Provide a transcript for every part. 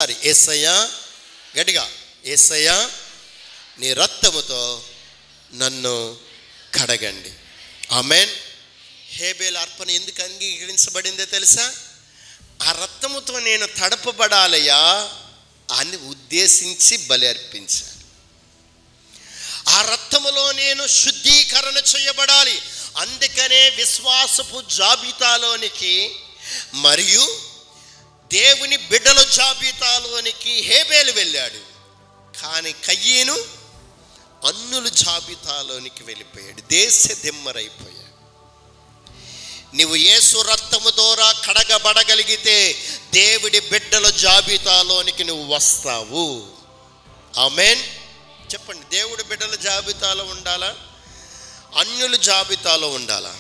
మరి ఏసయ్యా గట్టిగా ఏసయ్యా నీ రక్తముతో నన్ను కడగండి ఆమెన్ హేబేల్ అర్పణ ఎందుకు అంగీకరించబడిందో తెలుసా ఆ రక్తముతో నేను తడపబడాలయ్యా అని ఉద్దేశించి బలి అర్పించాను ఆ రక్తములో నేను శుద్ధీకరణ చేయబడాలి అందుకనే విశ్వాసపు జాబితాలోనికి మరియు దేవుని బిడ్డల జాబితాలోనికి హేబేలు వెళ్ళాడు కానీ కయ్యేను అన్నుల జాబితాలోనికి వెళ్ళిపోయాడు దేశ దిమ్మరైపోయాడు నీవు యేసు రక్తము ద్వారా కడగబడగలిగితే దేవుడి బిడ్డల జాబితాలోనికి నువ్వు వస్తావు ఆమెన్ చెప్పండి దేవుడి బిడ్డల జాబితాలో ఉండాలా అన్యుల జాబితాలో ఉండాలా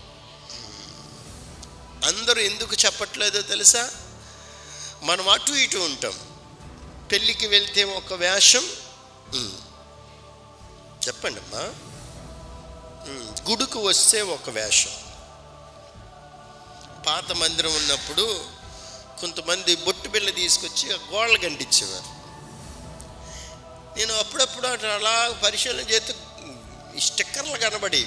అందరూ ఎందుకు చెప్పట్లేదో తెలుసా మనం అటు ఇటు ఉంటాం పెళ్ళికి వెళ్తే ఒక వేషం ఉమ్. చెప్పండి అమ్మా ఉమ్, గుడికి వస్తే ఒక వేషం పాత మందిరం ఉన్నప్పుడు కొంతమంది బొట్టు బిళ్ళ తీసుకొచ్చి ఆ గోడలు గంటించేవారు నేను అప్పుడప్పుడు అటు అలా పరిశీలన చేస్తే ఈ స్టిక్కర్లు కనబడి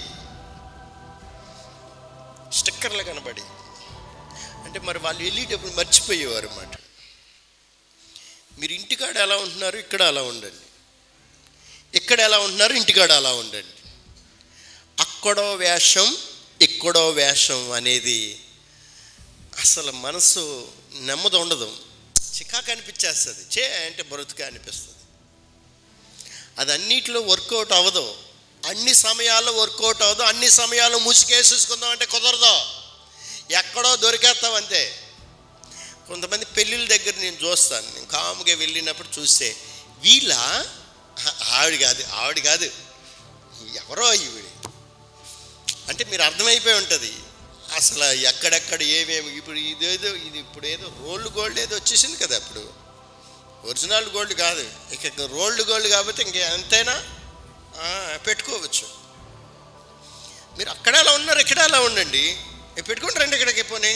స్టిక్కర్లు కనబడి అంటే మరి వాళ్ళు వెళ్ళేటప్పుడు మర్చిపోయేవారు అన్నమాట మీరు ఇంటికాడ ఎలా ఉంటున్నారు ఇక్కడ అలా ఉండండి ఇక్కడ ఎలా ఉంటున్నారు ఇంటికాడ అలా ఉండండి అక్కడో వేషం ఇక్కడో వేషం అనేది అసలు మనసు నెమ్మది ఉండదు చికాకు అనిపించేస్తుంది చే అంటే బ్రతుక అనిపిస్తుంది అది అన్నిట్లో వర్కౌట్ అవ్వదు అన్ని సమయాల్లో వర్కౌట్ అవ్వదు అన్ని సమయాల్లో ముసుకేసేసుకుందాం అంటే కుదరదు ఎక్కడో దొరికేస్తాం అంతే కొంతమంది పెళ్ళిళ్ళ దగ్గర నేను చూస్తాను నేను కాముగా వెళ్ళినప్పుడు చూస్తే వీళ్ళ ఆవిడ కాదు ఆవిడ కాదు ఎవరో ఈవిడ అంటే మీరు అర్థమైపోయి ఉంటుంది అసలు ఎక్కడెక్కడ ఏమేమి ఇప్పుడు ఇదేదో ఇది ఇప్పుడు ఏదో రోల్డ్ గోల్డ్ ఏదో వచ్చేసింది కదా ఇప్పుడు ఒరిజినల్ గోల్డ్ కాదు ఇక రోల్డ్ గోల్డ్ కాబట్టి ఇంక ఎంతైనా ఆ, పెట్టుకోవచ్చు మీరు అక్కడ అలా ఉన్నారు ఇక్కడ అలా ఉండండి ఇక పెట్టుకుంటారండి ఇక్కడికి పోనీ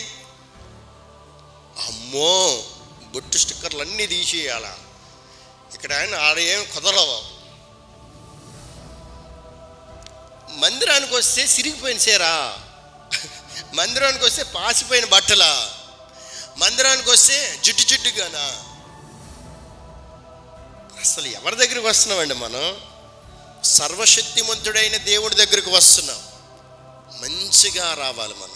అమ్మో బొట్టు స్టిక్కర్లు అన్నీ తీసేయాల ఇక్కడ ఆయన ఆడ ఏం కుదరవు మందిరానికి వస్తే సిరిగిపోయిన సేరా మందిరానికి వస్తే పాసిపోయిన బట్టలా మందిరానికి వస్తే జుట్టు జుట్టుగానా అసలు ఎవరి దగ్గరికి వస్తున్నామండి మనం సర్వశక్తిమంతుడైన దేవుడి దగ్గరికి వస్తున్నాం మంచిగా రావాలి మనం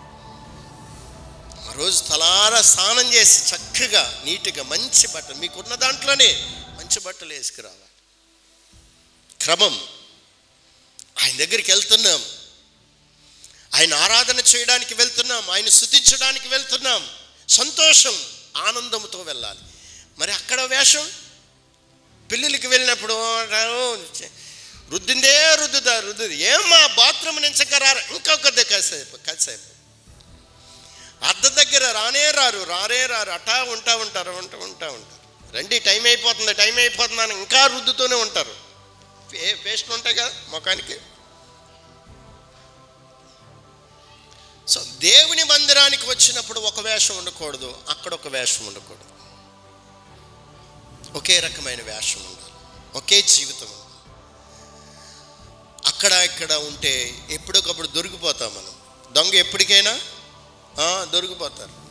ఆ రోజు తలారా స్నానం చేసి చక్కగా నీట్గా మంచి బట్టలు మీకున్న దాంట్లోనే మంచి బట్టలు వేసుకురావాలి క్రమం ఆయన దగ్గరికి వెళ్తున్నాం ఆయన ఆరాధన చేయడానికి వెళ్తున్నాం ఆయన స్థుతించడానికి వెళ్తున్నాం సంతోషం ఆనందంతో వెళ్ళాలి మరి అక్కడ వేషం పెళ్ళిళ్ళకి వెళ్ళినప్పుడు అంటారు, రుద్దిందే రుద్దుదా రుద్దుది ఏమ్మా బాత్రూమ్ నుంచి ఇంకా రారా ఇంకొక కాసేపు కాసేపు అర్ధ దగ్గర రానే రారు రారే రారు అటా ఉంటా ఉంటారు ఉంటా ఉంటా ఉంటారు రండి టైం అయిపోతుంది టైం అయిపోతుందని ఇంకా రుద్దుతూనే ఉంటారు పే పేస్ట్లు ఉంటాయి కదా ముఖానికి సో దేవుని మందిరానికి వచ్చినప్పుడు ఒక వేషం ఉండకూడదు అక్కడ ఒక వేషం ఉండకూడదు ఒకే రకమైన వేషం ఉండాలి ఒకే జీవితం ఉండాలి అక్కడ ఇక్కడ ఉంటే ఎప్పటికప్పుడు దొరికిపోతాం మనం దొంగ ఎప్పటికైనా ఆ, దొరికిపోతారు